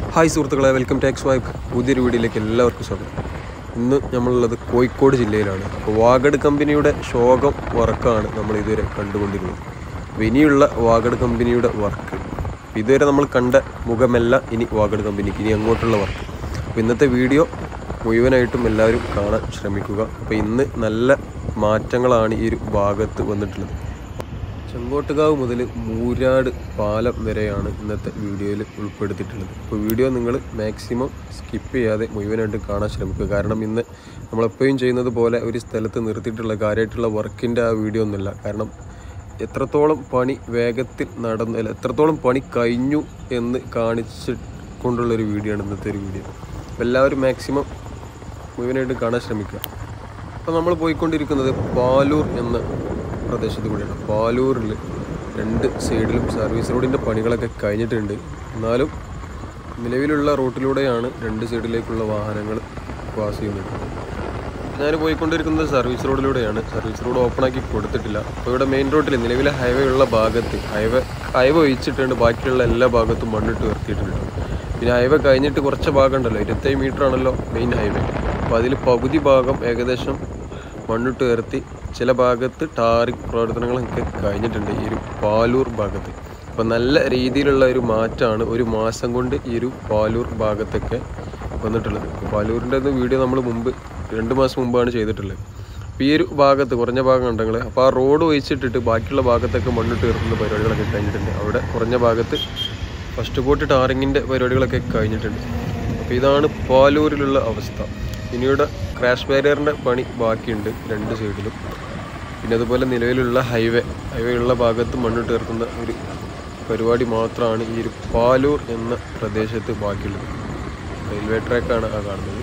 Hi സുഹൃത്തുക്കളെ welcome tax വായ്പ് പുതിയൊരു വീഡിയോയിലേക്ക് എല്ലാവർക്കും സ്വാഗതം ഇന്ന് നമ്മളുള്ളത് കോഴിക്കോട് ജില്ലയിലാണ് അപ്പോൾ വാഗഡ് കമ്പനിയുടെ ശോകം വർക്കാണ് നമ്മൾ ഇതുവരെ കണ്ടുകൊണ്ടിരുന്നത് അപ്പോൾ ഇനിയുള്ള വാഗഡ് കമ്പനിയുടെ വർക്ക് ഇതുവരെ നമ്മൾ കണ്ട മുഖമല്ല ഇനി വാഗഡ് കമ്പനിക്ക് ഇനി അങ്ങോട്ടുള്ള വർക്ക് അപ്പോൾ ഇന്നത്തെ വീഡിയോ മുഴുവനായിട്ടും എല്ലാവരും കാണാൻ ശ്രമിക്കുക അപ്പോൾ ഇന്ന് നല്ല മാറ്റങ്ങളാണ് ഈ ഒരു ഭാഗത്ത് വന്നിട്ടുള്ളത് ചെങ്കോട്ടുകാവ് മുതൽ മൂരാട് പാലം വരെയാണ് ഇന്നത്തെ വീഡിയോയിൽ ഉൾപ്പെടുത്തിയിട്ടുള്ളത് അപ്പോൾ വീഡിയോ നിങ്ങൾ മാക്സിമം സ്കിപ്പ് ചെയ്യാതെ മുഴുവനായിട്ട് കാണാൻ ശ്രമിക്കുക കാരണം ഇന്ന് നമ്മളെപ്പോഴും ചെയ്യുന്നത് പോലെ ഒരു സ്ഥലത്ത് നിർത്തിയിട്ടുള്ള കാര്യമായിട്ടുള്ള വർക്കിൻ്റെ ആ വീഡിയോ ഒന്നുമില്ല കാരണം എത്രത്തോളം പണി വേഗത്തിൽ നടന്നു അല്ല എത്രത്തോളം പണി കഴിഞ്ഞു എന്ന് കാണിച്ച് കൊണ്ടുള്ളൊരു വീഡിയോ ആണ് ഇന്നത്തെ ഒരു വീഡിയോ അപ്പോൾ എല്ലാവരും മാക്സിമം മുഴുവനായിട്ട് കാണാൻ ശ്രമിക്കുക അപ്പോൾ നമ്മൾ പോയിക്കൊണ്ടിരിക്കുന്നത് പാലൂർ എന്ന പ്രദേശത്ത് കൂടിയാണ് പാലൂരിൽ രണ്ട് സൈഡിലും സർവീസ് റോഡിൻ്റെ പണികളൊക്കെ കഴിഞ്ഞിട്ടുണ്ട് എന്നാലും നിലവിലുള്ള റൂട്ടിലൂടെയാണ് രണ്ട് സൈഡിലേക്കുള്ള വാഹനങ്ങൾ പാസ് ചെയ്യുന്നത് ഞാൻ പോയിക്കൊണ്ടിരിക്കുന്നത് സർവീസ് റോഡിലൂടെയാണ് സർവീസ് റോഡ് ഓപ്പൺ ആക്കി കൊടുത്തിട്ടില്ല അപ്പോൾ ഇവിടെ മെയിൻ റോഡിൽ നിലവിലെ ഹൈവേ ഉള്ള ഭാഗത്ത് ഹൈവേ ഹൈവേ ഒഴിച്ചിട്ടുണ്ട് ബാക്കിയുള്ള എല്ലാ ഭാഗത്തും മണ്ണിട്ട് ഉയർത്തിയിട്ടുണ്ട് പിന്നെ ഹൈവേ കഴിഞ്ഞിട്ട് കുറച്ച് ഭാഗം ഉണ്ടല്ലോ ഇരുപത്തേഴ് മീറ്റർ ആണല്ലോ മെയിൻ ഹൈവേ അപ്പോൾ അതിൽ പകുതി ഭാഗം ഏകദേശം മണ്ണിട്ട് ഉയർത്തി ചില ഭാഗത്ത് ടാറിക് പ്രവർത്തനങ്ങളൊക്കെ കഴിഞ്ഞിട്ടുണ്ട് ഈ ഒരു പാലൂർ ഭാഗത്ത് അപ്പോൾ നല്ല രീതിയിലുള്ള ഒരു മാറ്റമാണ് ഒരു മാസം കൊണ്ട് ഈ ഒരു പാലൂർ ഭാഗത്തൊക്കെ വന്നിട്ടുള്ളത് അപ്പോൾ പാലൂരിൻ്റെ ഒന്ന് വീഡിയോ നമ്മൾ മുമ്പ് രണ്ട് മാസം മുമ്പാണ് ചെയ്തിട്ടുള്ളത് അപ്പോൾ ഈ ഒരു ഭാഗത്ത് കുറഞ്ഞ ഭാഗം ഉണ്ടെങ്കിൽ അപ്പോൾ ആ റോഡ് ഒഴിച്ചിട്ടിട്ട് ബാക്കിയുള്ള ഭാഗത്തൊക്കെ മണ്ണിട്ട് ഉയർത്തുന്ന പരിപാടികളൊക്കെ കഴിഞ്ഞിട്ടുണ്ട് അവിടെ കുറഞ്ഞ ഭാഗത്ത് ഫസ്റ്റ് കോട്ട് ടാറിങ്ങിൻ്റെ പരിപാടികളൊക്കെ കഴിഞ്ഞിട്ടുണ്ട് അപ്പോൾ ഇതാണ് പാലൂരിലുള്ള അവസ്ഥ ഇനിയുടെ ക്രാഷ് ബാരിയറിൻ്റെ പണി ബാക്കിയുണ്ട് രണ്ട് സൈഡിലും പിന്നെ അതുപോലെ നിലവിലുള്ള ഹൈവേ ഹൈവേ ഉള്ള ഭാഗത്ത് മണ്ണിട്ട് ചേർക്കുന്ന ഒരു പരിപാടി മാത്രമാണ് ഈ ഒരു പാലൂർ എന്ന പ്രദേശത്ത് ബാക്കിയുള്ളത് റെയിൽവേ ട്രാക്കാണ് ആ കാണുന്നത്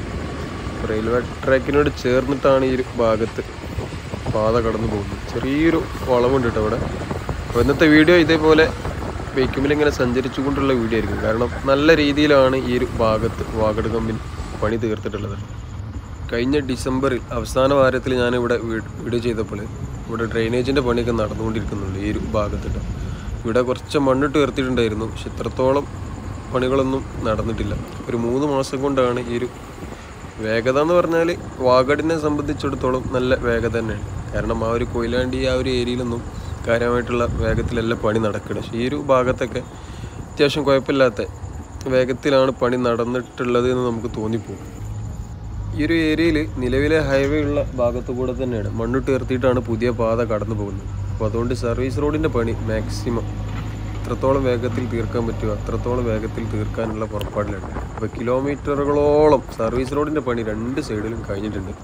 റെയിൽവേ ട്രാക്കിനോട് ചേർന്നിട്ടാണ് ഈ ഒരു ഭാഗത്ത് പാത കടന്നു പോകുന്നത് ചെറിയൊരു വളവുണ്ട് കേട്ടോ അവിടെ അപ്പോൾ ഇന്നത്തെ വീഡിയോ ഇതേപോലെ ബൈക്കുമിൽ ഇങ്ങനെ സഞ്ചരിച്ചുകൊണ്ടുള്ള വീഡിയോ ആയിരിക്കും കാരണം നല്ല രീതിയിലാണ് ഈ ഒരു ഭാഗത്ത് വാഗഡ് കമ്പനി പണി തീർത്തിട്ടുള്ളത് കഴിഞ്ഞ ഡിസംബറിൽ അവസാന വാരത്തിൽ ഞാനിവിടെ വീ- വീഡിയോ ചെയ്തപ്പോൾ ഇവിടെ ഡ്രെയിനേജിൻ്റെ പണിയൊക്കെ നടന്നുകൊണ്ടിരിക്കുന്നുണ്ട് ഈ ഒരു ഭാഗത്തിട്ട് ഇവിടെ കുറച്ച് മണ്ണിട്ട് ഉയർത്തിയിട്ടുണ്ടായിരുന്നു പക്ഷെ ഇത്രത്തോളം പണികളൊന്നും നടന്നിട്ടില്ല ഒരു മൂന്ന് മാസം കൊണ്ടാണ് ഈ ഒരു വേഗത എന്ന് പറഞ്ഞാൽ വാഗഡിനെ സംബന്ധിച്ചിടത്തോളം നല്ല വേഗത തന്നെയാണ് കാരണം ആ ഒരു കൊയിലാണ്ടി ആ ഒരു ഏരിയയിലൊന്നും കാര്യമായിട്ടുള്ള വേഗത്തിലല്ല പണി നടക്കുന്നത് പക്ഷേ ഈ ഒരു ഭാഗത്തൊക്കെ അത്യാവശ്യം കുഴപ്പമില്ലാത്ത വേഗത്തിലാണ് പണി നടന്നിട്ടുള്ളത് എന്ന് നമുക്ക് തോന്നിപ്പോകും ഈ ഒരു ഏരിയയിൽ നിലവിലെ ഹൈവേ ഉള്ള ഭാഗത്തു കൂടെ തന്നെയാണ് മണ്ണിട്ട് ഉയർത്തിയിട്ടാണ് പുതിയ പാത കടന്നു പോകുന്നത് അപ്പോൾ അതുകൊണ്ട് സർവീസ് റോഡിൻ്റെ പണി മാക്സിമം എത്രത്തോളം വേഗത്തിൽ തീർക്കാൻ പറ്റുമോ അത്രത്തോളം വേഗത്തിൽ തീർക്കാനുള്ള പുറപ്പാടിലാണ് അപ്പോൾ കിലോമീറ്ററുകളോളം സർവീസ് റോഡിൻ്റെ പണി രണ്ട് സൈഡിലും കഴിഞ്ഞിട്ടുണ്ട്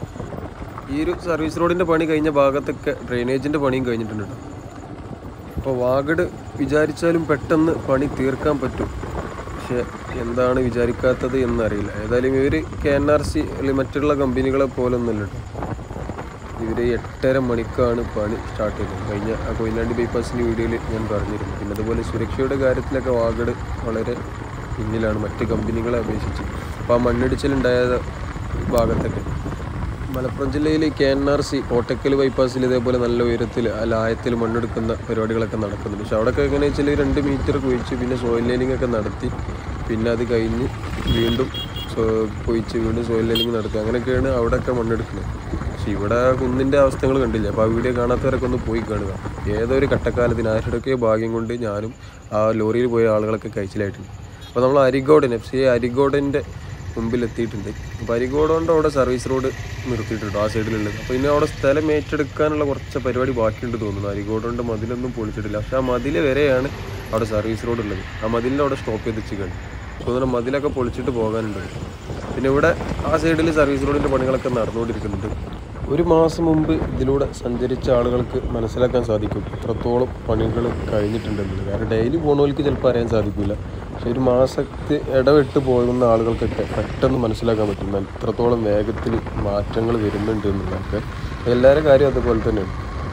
ഈ ഒരു സർവീസ് റോഡിൻ്റെ പണി കഴിഞ്ഞ ഭാഗത്തൊക്കെ ഡ്രെയിനേജിൻ്റെ പണിയും കഴിഞ്ഞിട്ടുണ്ട് കേട്ടോ. അപ്പോൾ വാഗഡ് വിചാരിച്ചാലും പെട്ടെന്ന് പണി തീർക്കാൻ പറ്റും പക്ഷെ എന്താണ് വിചാരിക്കാത്തത് എന്നറിയില്ല ഏതായാലും ഇവർ കെ എൻ ആർ സി അല്ലെങ്കിൽ മറ്റുള്ള കമ്പനികളെ പോലൊന്നുമല്ല കേട്ടോ ഇവർ എട്ടര മണിക്കാണ് പണി സ്റ്റാർട്ട് ചെയ്തത് കഴിഞ്ഞ ആ കൊയിലാണ്ടി ബൈപ്പാസിൻ്റെ വീഡിയോയിൽ ഞാൻ പറഞ്ഞിരുന്നു പിന്നെ അതുപോലെ സുരക്ഷയുടെ കാര്യത്തിലൊക്കെ വാഗഡ് വളരെ പിന്നിലാണ് മറ്റ് കമ്പനികളെ അപേക്ഷിച്ച് അപ്പോൾ ആ മണ്ണിടിച്ചിലുണ്ടായ ഭാഗത്തൊക്കെ മലപ്പുറം ജില്ലയിൽ K N R C Kottakkal ബൈപ്പാസിൽ ഇതേപോലെ നല്ല ഉയരത്തിൽ അല്ല ആയത്തിൽ മണ്ണെടുക്കുന്ന പരിപാടികളൊക്കെ നടക്കുന്നുണ്ട് പക്ഷെ അവിടെയൊക്കെ എങ്ങനെ വെച്ചാൽ രണ്ട് മീറ്റർ കുഴിച്ച് പിന്നെ സോയിൽ ലൈനിങ് ഒക്കെ നടത്തി പിന്നെ അത് കഴിഞ്ഞ് വീണ്ടും സോ- കുഴിച്ച് വീണ്ടും സോയിൽ ലൈനിങ് നടത്തി അങ്ങനെയൊക്കെയാണ് അവിടെയൊക്കെ മണ്ണെടുക്കുന്നത് പക്ഷെ ഇവിടെ കുന്നിൻ്റെ അവസ്ഥകൾ കണ്ടില്ല അപ്പോൾ ആ വീഡിയോ കാണാത്തവരൊക്കെ ഒന്ന് പോയി കാണുക ഏതോ ഒരു കട്ടക്കാലത്തിന് ആരുടെയൊക്കെ ഭാഗ്യം കൊണ്ട് ഞാനും ആ ലോറിയിൽ പോയ ആളുകളൊക്കെ കഴിച്ചിലായിട്ടുണ്ട് അപ്പോൾ നമ്മൾ അരിഗോഡൻ എഫ് സി എ അരിഗോഡൻ്റെ മുമ്പിൽ എത്തിയിട്ടുണ്ട് അപ്പോൾ അരിഗോഡോൻ്റെ അവിടെ സർവീസ് റോഡ് നിർത്തിയിട്ടുണ്ട് ആ സൈഡിലുള്ളത് അപ്പോൾ ഇനി അവിടെ സ്ഥലം ഏറ്റെടുക്കാനുള്ള കുറച്ച് പരിപാടി ബാക്കിയുണ്ട് തോന്നുന്നു അരിഗോഡോൻ്റെ മതിലൊന്നും പൊളിച്ചിട്ടില്ല പക്ഷേ ആ മതിൽ വരെയാണ് അവിടെ സർവീസ് റോഡ് ഉള്ളത് ആ മതിലിൻ്റെ അവിടെ സ്റ്റോപ്പ് ചെയ്ത് വെച്ചിട്ടുണ്ട് തോന്നുന്നു മതിലൊക്കെ പൊളിച്ചിട്ട് പോകാനുണ്ട് പിന്നെ ഇവിടെ ആ സൈഡിൽ സർവീസ് റോഡിൻ്റെ പണികളൊക്കെ നടന്നുകൊണ്ടിരിക്കുന്നുണ്ട് ഒരു മാസം മുമ്പ് ഇതിലൂടെ സഞ്ചരിച്ച ആളുകൾക്ക് മനസ്സിലാക്കാൻ സാധിക്കും എത്രത്തോളം പണികൾ കഴിഞ്ഞിട്ടുണ്ടെന്നുള്ളത് കാരണം ഡെയിലി പോണവർക്ക് ചിലപ്പോൾ അറിയാൻ സാധിക്കില്ല പക്ഷെ ഒരു മാസത്തെ ഇടവിട്ട് പോകുന്ന ആളുകൾക്കൊക്കെ പെട്ടെന്ന് മനസ്സിലാക്കാൻ പറ്റും എത്രത്തോളം വേഗത്തിൽ മാറ്റങ്ങൾ വരുന്നുണ്ട് എന്നുള്ളതൊക്കെ എല്ലാവരുടെ കാര്യം അതുപോലെ തന്നെയാണ്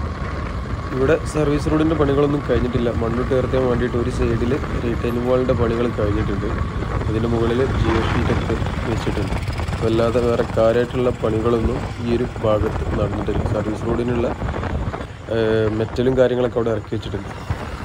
ഇവിടെ സർവീസ് റോഡിൻ്റെ പണികളൊന്നും കഴിഞ്ഞിട്ടില്ല മണ്ണിട്ട് ഉയർത്താൻ വേണ്ടിയിട്ട് ഒരു സൈഡിൽ റീറ്റൈനിങ് വാളിൻ്റെ പണികൾ കഴിഞ്ഞിട്ടുണ്ട് അതിൻ്റെ മുകളിൽ ജി എസ് ഷീറ്റൊക്കെ വെച്ചിട്ടുണ്ട് അപ്പോൾ അല്ലാതെ വേറെ കാര്യമായിട്ടുള്ള പണികളൊന്നും ഈ ഒരു ഭാഗത്ത് നടന്നിട്ടില്ല സർവീസ് റോഡിനുള്ള മെറ്റലും കാര്യങ്ങളൊക്കെ അവിടെ ഇറക്കി വെച്ചിട്ടുണ്ട്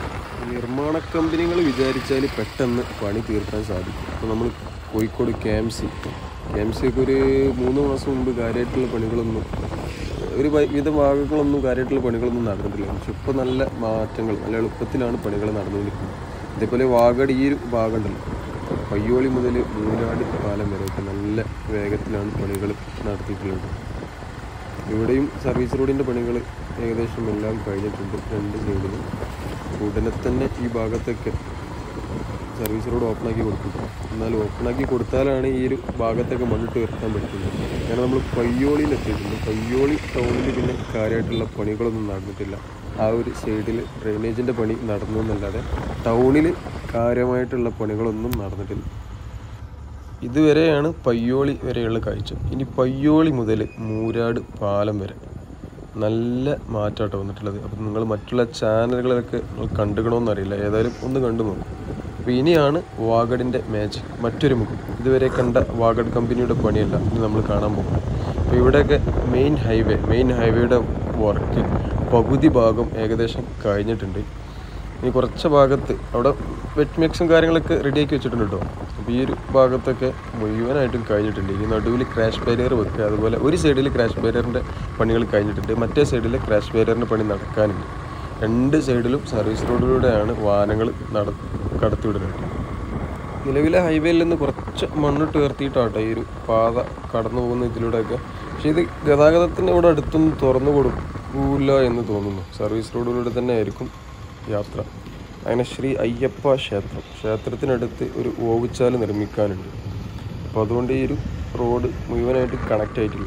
നിർമ്മാണ കമ്പനികൾ വിചാരിച്ചാൽ പെട്ടെന്ന് പണി തീർക്കാൻ സാധിക്കും അപ്പോൾ നമ്മൾ Kozhikode K M C K M C ഒക്കെ ഒരു മൂന്ന് മാസം മുമ്പ് കാര്യമായിട്ടുള്ള പണികളൊന്നും ഒരു വ- വിധ ഭാഗങ്ങളൊന്നും കാര്യമായിട്ടുള്ള പണികളൊന്നും നടന്നിട്ടില്ല പക്ഷെ ഇപ്പോൾ നല്ല മാറ്റങ്ങൾ നല്ല എളുപ്പത്തിലാണ് പണികൾ നടന്നുകൊണ്ടിരിക്കുന്നത് ഇതേപോലെ വാഗട് ഈ ഒരു ഭാഗം ഉണ്ടല്ലോ പയ്യോളി മുതൽ മൂനാട് പാലം വരെയൊക്കെ നല്ല വേഗത്തിലാണ് പണികൾ നടത്തിയിട്ടുള്ളത് ഇവിടെയും സർവീസ് റോഡിൻ്റെ പണികൾ ഏകദേശം എല്ലാം കഴിഞ്ഞിട്ടുണ്ട് രണ്ട് സൈഡിലും ഉടനെ തന്നെ ഈ ഭാഗത്തൊക്കെ സർവീസ് റോഡ് ഓപ്പണാക്കി കൊടുക്കും എന്നാൽ ഓപ്പണാക്കി കൊടുത്താലാണ് ഈ ഒരു ഭാഗത്തൊക്കെ മണ്ണിട്ട് ഉയർത്താൻ പറ്റുന്നത് കാരണം നമ്മൾ പയ്യോളിയിൽ എത്തിയിട്ടുണ്ട് പയ്യോളി ടൗണിൽ പിന്നെ കാര്യമായിട്ടുള്ള പണികളൊന്നും നടന്നിട്ടില്ല ആ ഒരു സൈഡിൽ ഡ്രെയിനേജിൻ്റെ പണി നടന്നു എന്നല്ലാതെ ടൗണിൽ കാര്യമായിട്ടുള്ള പണികളൊന്നും നടന്നിട്ടില്ല ഇതുവരെയാണ് പയ്യോളി വരെയുള്ള കാഴ്ച ഇനി പയ്യോളി മുതൽ മൂരാട് പാലം വരെ നല്ല മാറ്റമാട്ടോ വന്നിട്ടുള്ളത് അപ്പം നിങ്ങൾ മറ്റുള്ള ചാനലുകളൊക്കെ നിങ്ങൾ കണ്ടുകണമെന്നറിയില്ല ഏതായാലും ഒന്ന് കണ്ടു നോക്കും അപ്പോൾ ഇനിയാണ് വാഗഡിൻ്റെ മാജിക് മറ്റൊരു മുഖം ഇതുവരെ കണ്ട വാഗഡ് കമ്പനിയുടെ പണിയല്ല ഇനി നമ്മൾ കാണാൻ പോകും അപ്പോൾ ഇവിടെയൊക്കെ മെയിൻ ഹൈവേ മെയിൻ ഹൈവേയുടെ വർക്ക് പകുതി ഭാഗം ഏകദേശം കഴിഞ്ഞിട്ടുണ്ട് ഇനി കുറച്ച് ഭാഗത്ത് അവിടെ വെറ്റ് മിക്സും കാര്യങ്ങളൊക്കെ റെഡിയാക്കി വെച്ചിട്ടുണ്ട് കേട്ടോ അപ്പോൾ ഈ ഒരു ഭാഗത്തൊക്കെ മുഴുവനായിട്ടും കഴിഞ്ഞിട്ടുണ്ട് ഇനി നടുവിൽ ക്രാഷ് ബാരിയർ വെക്കുക അതുപോലെ ഒരു സൈഡിൽ ക്രാഷ് ബാരിയറിൻ്റെ പണികൾ കഴിഞ്ഞിട്ടുണ്ട് മറ്റേ സൈഡിൽ ക്രാഷ് ബാരിയറിൻ്റെ പണി നടക്കാനുണ്ട് രണ്ട് സൈഡിലും സർവീസ് റോഡിലൂടെയാണ് വാഹനങ്ങൾ നട കടത്തിവിടുന്നത് നിലവിലെ ഹൈവേയിൽ നിന്ന് കുറച്ച് മണ്ണിട്ട് ഉയർത്തിയിട്ടാട്ടോ ഈ ഒരു പാത കടന്നു പോകുന്ന ഇതിലൂടെയൊക്കെ പക്ഷേ ഇത് ഗതാഗതത്തിന് ഇവിടെ അടുത്തൊന്നും തുറന്നു കൊടുക്കൂല എന്ന് തോന്നുന്നു സർവീസ് റോഡിലൂടെ തന്നെ ആയിരിക്കും യാത്ര അങ്ങനെ ശ്രീ അയ്യപ്പ ക്ഷേത്രം ക്ഷേത്രത്തിനടുത്ത് ഒരു ഓവുച്ചാൽ നിർമ്മിക്കാനുണ്ട് അപ്പോൾ അതുകൊണ്ട് ഈ ഒരു റോഡ് മുഴുവനായിട്ട് കണക്റ്റ് ആയിട്ടില്ല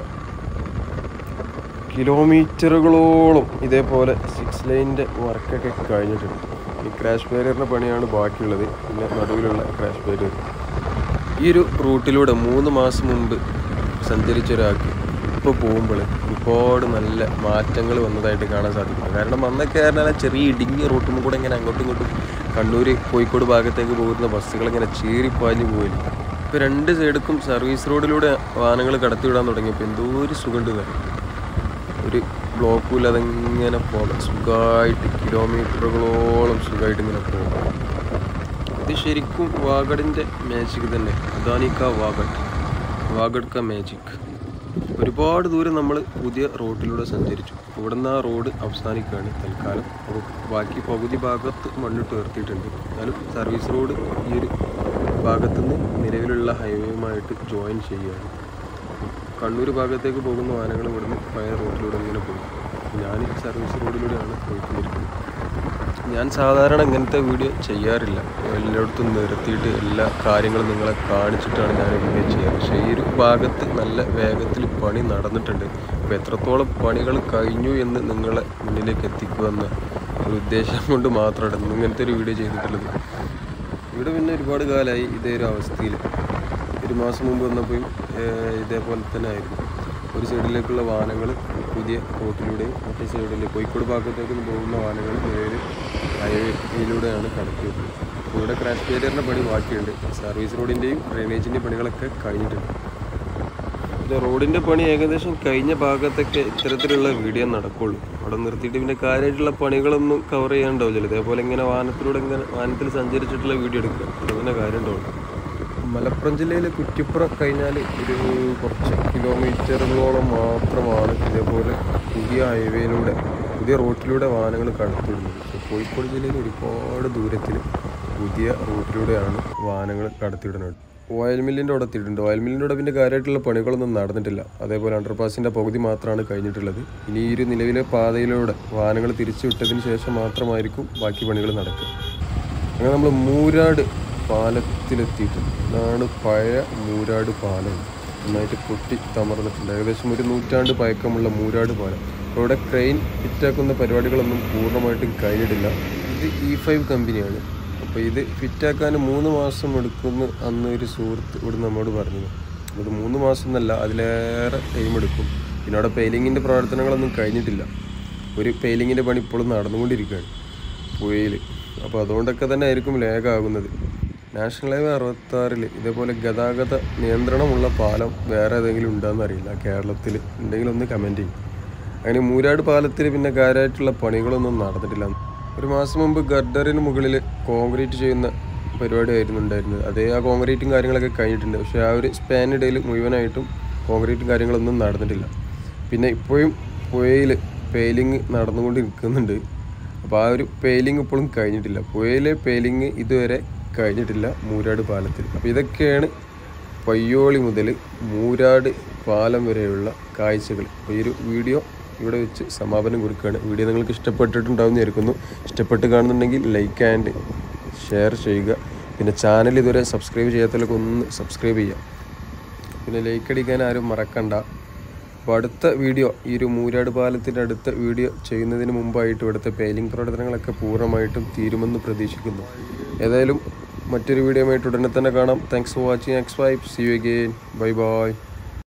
കിലോമീറ്ററുകളോളം ഇതേപോലെ സിക്സ് ലൈനിൻ്റെ വർക്കൊക്കെ കഴിഞ്ഞിട്ടുണ്ട് ഈ ക്രാഷ് ബാരിയറിൻ്റെ പണിയാണ് ബാക്കിയുള്ളത് പിന്നെ നടുവിലുള്ള ക്രാഷ് ബാരിയർ ഈ ഒരു റൂട്ടിലൂടെ മൂന്ന് മാസം മുമ്പ് സഞ്ചരിച്ച ഒരാൾക്ക് ഇപ്പോൾ പോകുമ്പോൾ ഒരുപാട് നല്ല മാറ്റങ്ങൾ വന്നതായിട്ട് കാണാൻ സാധിക്കും കാരണം അന്നൊക്കെ പറഞ്ഞാൽ ചെറിയ ഇടുങ്ങിയ റൂട്ടും കൂടെ ഇങ്ങനെ അങ്ങോട്ടും ഇങ്ങോട്ടും കണ്ണൂർ കോഴിക്കോട് ഭാഗത്തേക്ക് പോകുന്ന ബസ്സുകൾ ഇങ്ങനെ ചീറിപ്പാഞ്ഞു പോയില്ല ഇപ്പോൾ രണ്ട് സൈഡിക്കും സർവീസ് റോഡിലൂടെ വാഹനങ്ങൾ കടത്തിവിടാൻ തുടങ്ങിയപ്പോൾ എന്തോ ഒരു സുഖമുണ്ട് എന്നറിയാം. ഒരു ബ്ലോക്കും ഇല്ലാതെ ഇങ്ങനെ പോകാം സുഖമായിട്ട് കിലോമീറ്ററുകളോളം സുഖമായിട്ട് ഇങ്ങനെ പോകാം ഇത് ശരിക്കും വാഗഡിൻ്റെ മാജിക് തന്നെ ഉദാനിക്ക വാഗഡ് വാഗഡ് ക മാജിക് ഒരുപാട് ദൂരം നമ്മൾ പുതിയ റോഡിലൂടെ സഞ്ചരിച്ചു ഇവിടുന്ന് ആ റോഡ് അവസാനിക്കുകയാണ് തൽക്കാലം അപ്പോൾ ബാക്കി പകുതി ഭാഗത്ത് മണ്ണിട്ട് ഉയർത്തിയിട്ടുണ്ട് എന്നാലും സർവീസ് റോഡ് ഈ ഒരു ഭാഗത്തുനിന്ന് നിലവിലുള്ള ഹൈവേയുമായിട്ട് ജോയിൻ ചെയ്യുകയാണ് കണ്ണൂർ ഭാഗത്തേക്ക് പോകുന്ന വാഹനങ്ങൾ ഇവിടുന്ന് പഴയ റോഡിലൂടെ ഇങ്ങനെ പോകും ഞാൻ സർവീസ് റോഡിലൂടെയാണ് പോയിക്കൊണ്ടിരിക്കുന്നത് ഞാൻ സാധാരണ ഇങ്ങനത്തെ വീഡിയോ ചെയ്യാറില്ല എല്ലായിടത്തും നിർത്തിയിട്ട് എല്ലാ കാര്യങ്ങളും നിങ്ങളെ കാണിച്ചിട്ടാണ് ഞാൻ വീഡിയോ ചെയ്യാറ് പക്ഷേ ഈ ഒരു ഭാഗത്ത് നല്ല വേഗത്തിൽ പണി നടന്നിട്ടുണ്ട് അപ്പോൾ എത്രത്തോളം പണികൾ കഴിഞ്ഞു എന്ന് നിങ്ങളെ മുന്നിലേക്ക് എത്തിക്കുമെന്ന ഒരു ഉദ്ദേശം കൊണ്ട് മാത്രമാണ് ഇന്ന് ഇങ്ങനത്തെ ഒരു വീഡിയോ ചെയ്തിട്ടുള്ളത് ഇവിടെ പിന്നെ ഒരുപാട് കാലമായി ഇതേ ഒരു അവസ്ഥയിൽ ഒരു മാസം മുമ്പ് വന്നപ്പോഴും ഏഹ്, ഇതേപോലെ തന്നെ ആയിരുന്നു ഒരു സൈഡിലേക്കുള്ള വാഹനങ്ങൾ പുതിയ റോട്ടിലൂടെയും മറ്റേ സൈഡിൽ കോഴിക്കോട് ഭാഗത്തേക്ക് പോകുന്ന വാഹനങ്ങൾ നിലവിൽ ഹൈവേയിലൂടെയാണ് കടത്തിയത് ഇവിടെ ക്രാഷ് ബാരിയറിൻ്റെ പണി ബാക്കിയുണ്ട് സർവീസ് റോഡിൻ്റെയും ഡ്രെയിനേജിൻ്റെയും പണികളൊക്കെ കഴിഞ്ഞിട്ടുണ്ട് ഇത് റോഡിൻ്റെ പണി ഏകദേശം കഴിഞ്ഞ ഭാഗത്തൊക്കെ ഇത്തരത്തിലുള്ള വീഡിയോ നടക്കുള്ളൂ അവിടെ നിർത്തിയിട്ട് പിന്നെ കാര്യമായിട്ടുള്ള പണികളൊന്നും കവർ ചെയ്യാണ്ടാവില്ല ഇതേപോലെ ഇങ്ങനെ വാഹനത്തിലൂടെ ഇങ്ങനെ വാഹനത്തിൽ സഞ്ചരിച്ചിട്ടുള്ള വീഡിയോ എടുക്കുക അതന്നെ കാര്യം ഉണ്ടാവുള്ളൂ മലപ്പുറം ജില്ലയിലെ കുറ്റിപ്പുറം കഴിഞ്ഞാൽ ഒരു കുറച്ച് കിലോമീറ്ററുകളോളം മാത്രമാണ് ഇതേപോലെ പുതിയ ഹൈവേയിലൂടെ പുതിയ റൂട്ടിലൂടെ വാഹനങ്ങൾ കടത്തിവിടുന്നത് പക്ഷേ കോഴിക്കോട് ജില്ലയിൽ ഒരുപാട് ദൂരത്തിൽ പുതിയ റൂട്ടിലൂടെയാണ് വാഹനങ്ങൾ കടത്തിവിടുന്നത് ഓയിൽ മില്ലിൻ്റെ അവിടെ എത്തിയിട്ടുണ്ട് ഓയിൽ മില്ലിൻ്റെ അവിടെ പിന്നെ കാര്യമായിട്ടുള്ള പണികളൊന്നും നടന്നിട്ടില്ല അതേപോലെ അണ്ടർപാസിൻ്റെ പകുതി മാത്രമാണ് കഴിഞ്ഞിട്ടുള്ളത് ഇനി ഈ ഒരു നിലവിലെ പാതയിലൂടെ വാഹനങ്ങൾ തിരിച്ചു വിട്ടതിന് ശേഷം മാത്രമായിരിക്കും ബാക്കി പണികൾ നടക്കുക അങ്ങനെ നമ്മൾ മൂരാട് പാലത്തിലെത്തിയിട്ടുണ്ട് ഇതാണ് പഴയ മൂരാട് പാലം നന്നായിട്ട് പൊട്ടി തമർന്നിട്ടുണ്ട് ഏകദേശം ഒരു നൂറ്റാണ്ട് പഴക്കമുള്ള മൂരാട് പാലം അപ്പോൾ ഇവിടെ ക്രെയിൻ ഫിറ്റാക്കുന്ന പരിപാടികളൊന്നും പൂർണ്ണമായിട്ടും കഴിഞ്ഞിട്ടില്ല ഇത് ഇ ഫൈവ് കമ്പനിയാണ് അപ്പോൾ ഇത് ഫിറ്റാക്കാൻ മൂന്ന് മാസം എടുക്കുമെന്ന് അന്ന് ഒരു സുഹൃത്ത് ഇവിടെ നമ്മോട് പറഞ്ഞു അത് മൂന്ന് മാസം എന്നല്ല അതിലേറെ ടൈം എടുക്കും പിന്നെ അവിടെ പെയിലിങ്ങിൻ്റെ പ്രവർത്തനങ്ങളൊന്നും കഴിഞ്ഞിട്ടില്ല ഒരു പെയിലിങ്ങിൻ്റെ പണി ഇപ്പോഴും നടന്നുകൊണ്ടിരിക്കുകയാണ് പുഴയിൽ അപ്പോൾ അതുകൊണ്ടൊക്കെ തന്നെ ആയിരിക്കും ലേഖാകുന്നത് നാഷണൽ ഹൈവേ അറുപത്താറിൽ ഇതേപോലെ ഗതാഗത നിയന്ത്രണമുള്ള പാലം വേറെ ഏതെങ്കിലും ഉണ്ടോയെന്ന് അറിയില്ല കേരളത്തിൽ ഉണ്ടെങ്കിൽ ഒന്ന് കമൻറ്റ് ചെയ്യും അങ്ങനെ മൂരാട് പാലത്തിൽ പിന്നെ കാര്യമായിട്ടുള്ള പണികളൊന്നും നടന്നിട്ടില്ല ഒരു മാസം മുമ്പ് ഗർഡറിന് മുകളിൽ കോൺക്രീറ്റ് ചെയ്യുന്ന പരിപാടിയായിരുന്നു ഉണ്ടായിരുന്നത് അതേ ആ കോൺക്രീറ്റും കാര്യങ്ങളൊക്കെ കഴിഞ്ഞിട്ടുണ്ട് പക്ഷേ ആ ഒരു സ്പാനിടയിൽ മുഴുവനായിട്ടും കോൺക്രീറ്റും കാര്യങ്ങളൊന്നും നടന്നിട്ടില്ല പിന്നെ ഇപ്പോഴും പുഴയിൽ പെയിലിങ് നടന്നുകൊണ്ട് നിൽക്കുന്നുണ്ട് അപ്പോൾ ആ ഒരു പെയിലിംഗ് ഇപ്പോഴും കഴിഞ്ഞിട്ടില്ല പുഴയിലെ പെയിലിംഗ് ഇതുവരെ കഴിഞ്ഞിട്ടില്ല മൂരാട് പാലത്തിൽ അപ്പോൾ ഇതൊക്കെയാണ് പയ്യോളി മുതൽ മൂരാട് പാലം വരെയുള്ള കാഴ്ചകൾ അപ്പോൾ ഈ ഒരു വീഡിയോ ഇവിടെ വെച്ച് സമാപനം കുറിക്കുകയാണ് വീഡിയോ നിങ്ങൾക്ക് ഇഷ്ടപ്പെട്ടിട്ടുണ്ടാവും വിചാരിക്കുന്നു ഇഷ്ടപ്പെട്ട് കാണുന്നുണ്ടെങ്കിൽ ലൈക്ക് ആൻഡ് ഷെയർ ചെയ്യുക പിന്നെ ചാനൽ ഇതുവരെ സബ്സ്ക്രൈബ് ചെയ്യാത്തവരൊക്കെ ഒന്ന് സബ്സ്ക്രൈബ് ചെയ്യുക പിന്നെ ലൈക്ക് അടിക്കാൻ ആരും മറക്കണ്ട അപ്പോൾ അടുത്ത വീഡിയോ ഈ ഒരു മൂരാട് പാലത്തിൻ്റെ അടുത്ത വീഡിയോ ചെയ്യുന്നതിന് മുമ്പായിട്ട് ഇവിടുത്തെ പെയിലിംഗ് പ്രവർത്തനങ്ങളൊക്കെ പൂർണ്ണമായിട്ടും തീരുമെന്ന് പ്രതീക്ഷിക്കുന്നു ഏതായാലും മറ്റൊരു വീഡിയോ ആയിട്ട് ഉടനെ തന്നെ കാണാം thanks for watching X vibe see you again bye by